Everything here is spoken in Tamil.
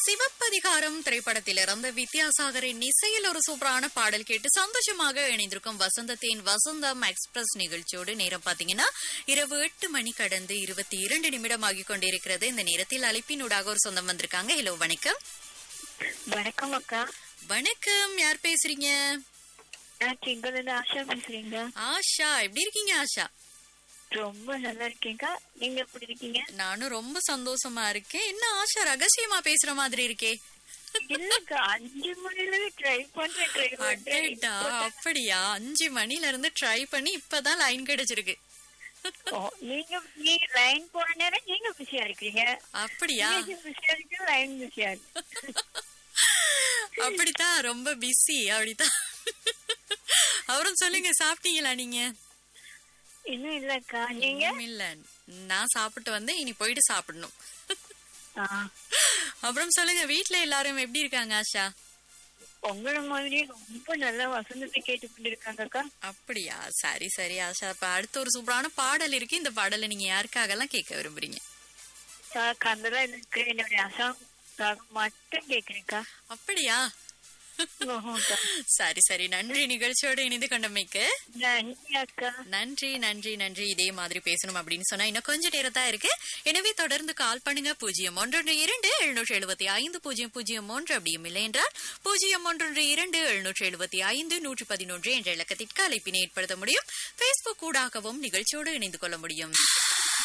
சிவப்பதிகாரம் திரைப்படத்திலிருந்து வித்யாசாகரின் இசையில் ஒரு சூப்பரான பாடல் கேட்டு சந்தோஷமாக இணைந்திருக்கும் வசந்தத்தின் வசந்தம் எக்ஸ்பிரஸ் நிகழ்ச்சியோடு நேரம் பாத்தீங்கன்னா இரவு எட்டு மணி கடந்து இருபத்தி இரண்டு நிமிடம் ஆகிக் கொண்டிருக்கிறது இந்த நேரத்தில் அழைப்பினூடாக ஒரு சொந்தம் வந்திருக்காங்க ஹலோ வணக்கம் வணக்கம் அக்கா வணக்கம் யார் பேசுறீங்க நான் திங்களிருந்து ஆஷா பேசுறீங்க ஆஷா எப்படி இருக்கீங்க ஆஷா ரொம்ப நல்லா இருக்கீங்க நீங்க எப்படி இருக்கீங்க நானும் ரொம்ப சந்தோஷமா இருக்கேன் என்ன ஆஷா ரகசியமா பேசுற மாதிரி இருக்கே இல்லக்கா அஞ்சு மணில ட்ரை பண்றேன் ட்ரை பண்றேன் அடடா அப்படியா அஞ்சு மணில இருந்து ட்ரை பண்ணி இப்பதான் லைன் கிடைச்சிருக்கு ஓ, நீங்க நீங்க லைன் போற நேரம் நீங்க பிஸியா இருக்கீங்க அப்படியா நீங்க பிஸியா இருக்கு லைன் பிஸியா இருக்கு அப்படித்தான் ரொம்ப பிஸி அப்படித்தான் அப்புறம் சொல்லுங்க சாப்பிட்டீங்களா நீங்க இன்னும் இல்லக்கா நீங்க இன்னும் இல்ல நான் சாப்பிட்டு வந்தேன் இனி போயிட்டு சாப்பிடணும் ஆ, அப்புறம் சொல்லுங்க வீட்ல எல்லாரும் எப்படி இருக்காங்க ஆஷா உங்கள மாதிரி ரொம்ப நல்லா வசந்தத்தை கேட்டு கொண்டிருக்காங்க அக்கா அப்படியா சரி சரி ஆஷா இப்ப அடுத்த ஒரு சூப்பரான பாடல் இருக்கு இந்த பாடலை நீங்க யாருக்காகலாம் கேட்க விரும்புறீங்க கந்தலா எனக்கு என்னுடைய அசாம் மட்டும் கேக்குறேன்க்கா அப்படியா ஓஹோக்கா. சரி சரி நன்றி நிகழ்ச்சியோட இணைந்து கொண்டமைக்கு நன்றி அக்கா நன்றி நன்றி நன்றி இதே மாதிரி பேசணும் அப்படின்னு சொன்னா இன்னும் கொஞ்ச நேரம் தான் இருக்கு எனவே தொடர்ந்து கால் பண்ணுங்க பூஜ்ஜியம் ஒன்றொன்று இரண்டு எழுநூற்றி எழுபத்தி ஐந்து பூஜ்ஜியம் பூஜ்ஜியம் ஒன்று அப்படியும் இல்லை என்றால் பூஜ்ஜியம் ஒன்றொன்று இரண்டு எழுநூற்றி எழுபத்தி ஐந்து நூற்றி பதினொன்று என்ற இலக்கத்திற்கு அழைப்பினை ஏற்படுத்த முடியும் பேஸ்புக் ஊடாகவும் நிகழ்ச்சியோடு இணைந்து கொள்ள முடியும்